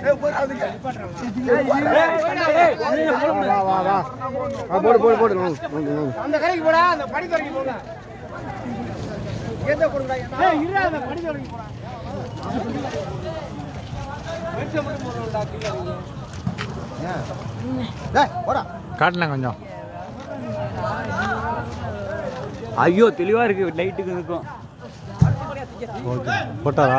வா வா வா ஆ, போடு போடு போடு ம், ம், ம். அந்த கரைக்கு போடா அந்த படி துறைக்கு போங்க எந்த கொடுங்கடா ஏய் இருடா அந்த படி துறைக்கு போடா டேய், போடா காட்டினேன் கொஞ்சம் ஐயோ தெளிவா இருக்கு லைட்டுக்கு இருக்கும் ஓகே போட்டாரா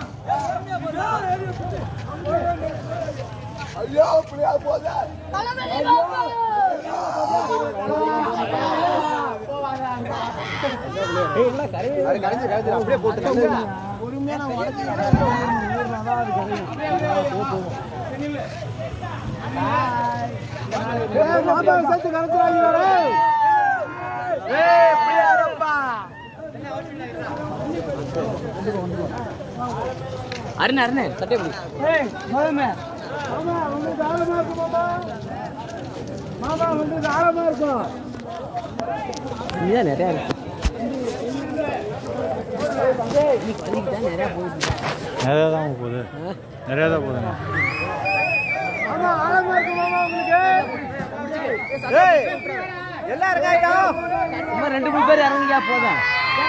அது கரைஞ்சு கரைஞ்சு அப்படியே போட்டு கரைஞ்சு. ஏய், மாமாவை சேர்த்து கரைச்சிடாதீங்க, டேய். ஏய் பிள்ளையாரப்பா அருண் அருண் சட்டை பிடி ஏய் மகமே மாமா உங்களுக்கு ஆழமா இருக்கும் மாமா மாமா உங்களுக்கு ஆழமா இருக்கும் இதான் நிறையா இருக்கு நீ கழுவிக்கு தான் நிறையா போகுது நிறையா தான் போகுது நிறையா தான் போகுதுங்க மாமா ஆழமா இருக்கும் மாமா உங்களுக்கு ஏய், எல்லாம் இருக்காய்டா இன்னும் ரெண்டு மூணு பேர் இறங்கியா போதும்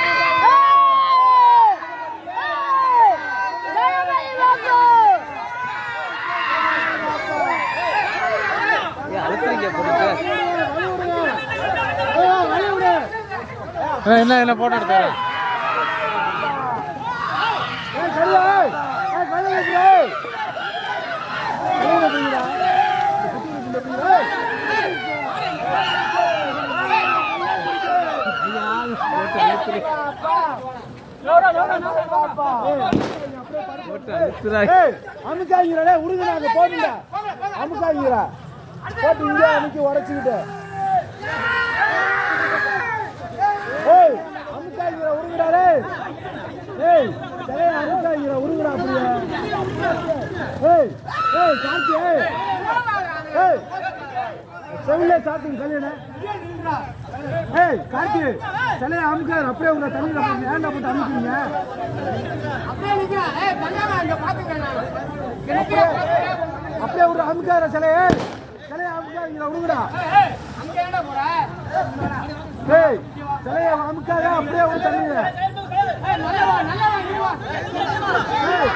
ஏய், அழுத்துறீங்க போட்டு அண்ணா, என்ன என்ன போட்டோ எடுத்தாரு ஏய் கல்லு ஏய் கல்லு வைக்கிறேன் கல்லு வைக்கிறா ஏய் அமுக்காங்கடா உடுங்க நாங்க போடுங்க அமுக்காங்கடா போட்டு இங்க அமுக்கி உடைச்சிக்கிட்டு ஏய் அமுக்காங்கடா உடுங்கடா டேய் ஏய் சரி அமுக்காங்கடா உடுங்கடா அப்படியே ஏய் ஏய் கார்த்தி ஏய் ஏய் செவிலே சாத்துங்க கல்யாணம் ஏய் கார்த்தி சிலையை அமுக்காரு அப்படியே உங்களை தண்ணியில் போட்டு ஏன்டா போட்டு அமுக்குறீங்க அப்படியே அப்படியே விடு அமுக்கார சிலையை சிலையை அமுக்காதீங்களா விடுங்கடா ஏய் சிலையை அமுக்காத அப்படியே விடு தண்ணியில் ஏய்.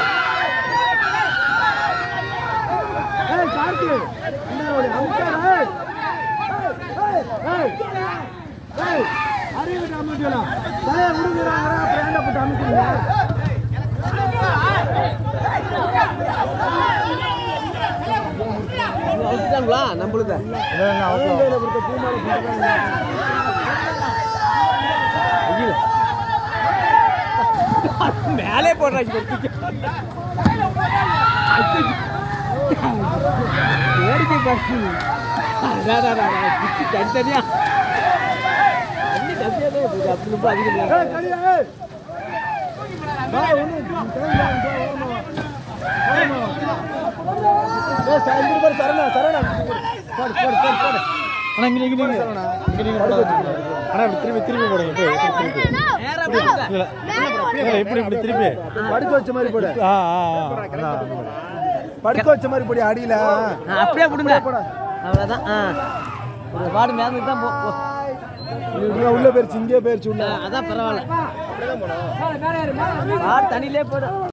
ஏய் கார்த்தி என்ன ஒரு அமுக்கார ஏய் ஏய் ஏய் ஏய் அறிவிட்டு அமுக்கலாம் சிலையை விடுங்கிறாங்க அப்புறம் ஏன்டா போட்டு அமுக்குறீங்க அழுத்துட்டாங்களா நம்மளுக்கு கையில கொடுத்த பூமாலை போட்டுதான் மேலே போடுறாங்க வேடிக்கை பார்த்து தனித்தனியா தண்ணி தனியாக தான் போகுது அப்படி ரொம்ப அதிகம் இல்லை. ஏய் கலியா ஏய் வா ஒண்ணு தேங்க வா ஓமா ஓமா ஏய் சாயந்திர பேர் சரணா சரணா போடு போடு போடு போடு அண்ணா இங்கே இங்கே இங்கே இங்கே நீங்கள் போட அண்ணா இப்படி திருப்பி திருப்பி போடுங்க இப்போ இப்படி திருப்பி நேரா போடுங்க. இல்லை இல்லை இப்படி இப்படி திருப்பி படுக்க வச்ச மாதிரி போடு ஆ ஆ ஆ அதான் படுக்க வச்ச மாதிரி போடி அடியில ஆ, அப்படியே போடுங்க போடா. அவ்வளோதான் ஆ ஒரு வார்டு மேலே தான் போ போ. உள்ள உள்ள போயிருச்சு இங்கே போயிருச்சு உள்ள ஆ, அதான் பரவாயில்ல வார்டு தண்ணியிலே போடு